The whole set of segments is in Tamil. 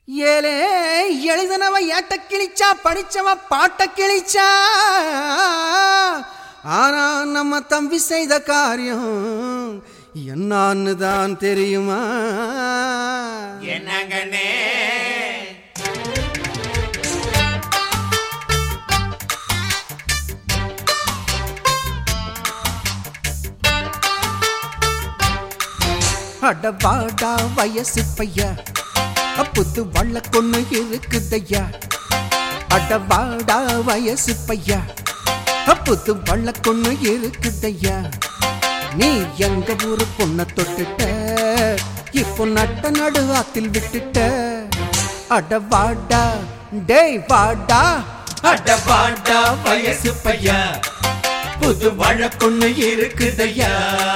ஏலே எழுதினவ ஏட்ட கிழிச்சா படிச்சவ பாட்ட கிழிச்சா ஆனா நம்ம தம்பி செய்த காரியம் என்னான்னு தான் தெரியுமா என்னங்கண்ணே அடவாடா வயசு பையா புத்து வள்ள கொண்டு இருக்குதையா அடவாடா வயசு பையா புத்து வள்ள கொண்டு இருக்குதையா நீ எங்க ஊரு பொண்ண தொட்டுட்ட இப்போ நட்ட நடு ஆத்தில் விட்டுட்ட அடவாடா டேய் வாடா அட பாண்டா வயசு பையா புது வழக்கொன்னு இருக்குதையா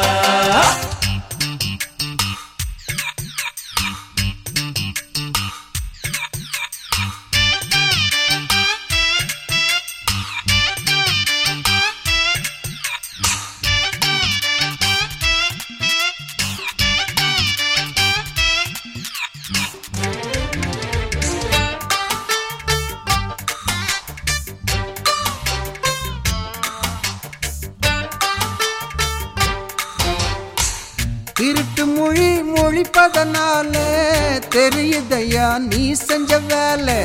திருட்டு மொழி மொழிப்பதனால தெரியுதையா நீ செஞ்ச வேலை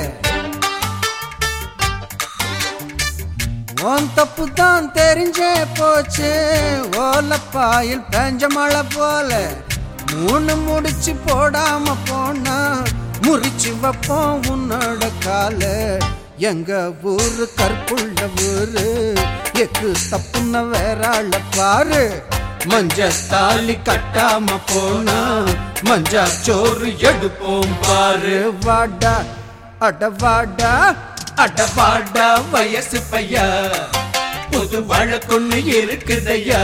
உன் தப்பு தான் தெரிஞ்சே போச்சு ஓலப்பாயில் பெஞ்ச மழை போல மூணு முடிச்சு போடாம போனா முறிச்சு வைப்போம் உன்னோட கால எங்க ஊரு கற்புள்ள ஊரு எக்கு தப்புன வேற ஆள பாரு மஞ்ச தாலி கட்டாம போனா மஞ்சா சோறு எடுப்போம் பாரு வாடா அட வாடா அட பாண்டா வயசு பையா புது வழக்கொன்னு இருக்குதையா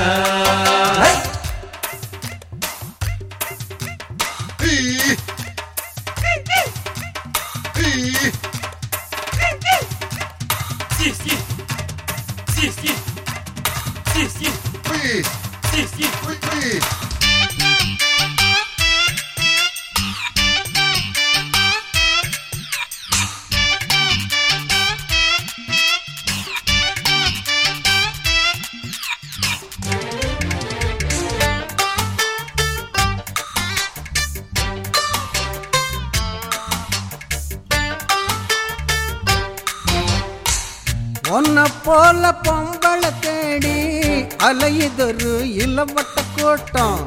உன்ன போல பொம்பளை தேடி அலையுதொரு இளவட்ட கூட்டம்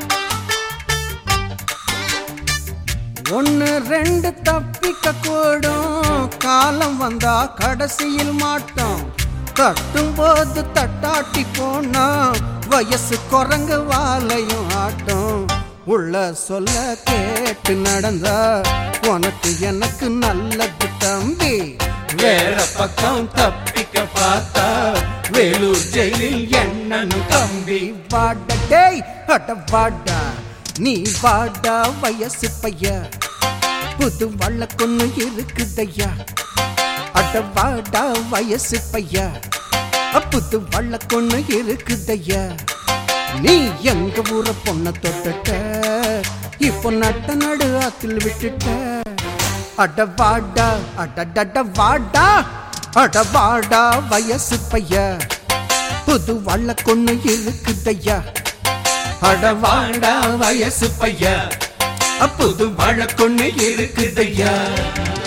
ஒன்னு ரெண்டு தப்பிக்க கூடும் காலம் வந்தா கடைசியில் மாட்டோம் தட்டும் போது தட்டாட்டி போனா வயசு குரங்கு வாலையும் ஆட்டம் உள்ள சொல்ல கேட்டு நடந்தா உனக்கு எனக்கு நல்லது தம்பி வேற பக்கம் தப்பிக்க பார்த்தா வேலூர் ஜெயிலில் என்னன்னு தம்பி வாடா டேய் அட வாடா நீ வாடா வயசு பைய புது வழக்கொன்னு இருக்குதையா அட வாடா வயசு பைய புது வழக்கொன்னு இருக்குதையா நீ எங்க ஊர பொண்ண தொட்டுட்ட இப்போ நட்ட நடு ஆத்தில் விட்டுட்ட அட வாடா அடடட வாடா அட வாடா வயசு பைய புது வழக்கொன்னு இருக்குதையா அட வாடா வயசு பையா புது வழக்கொன்னு இருக்குதையா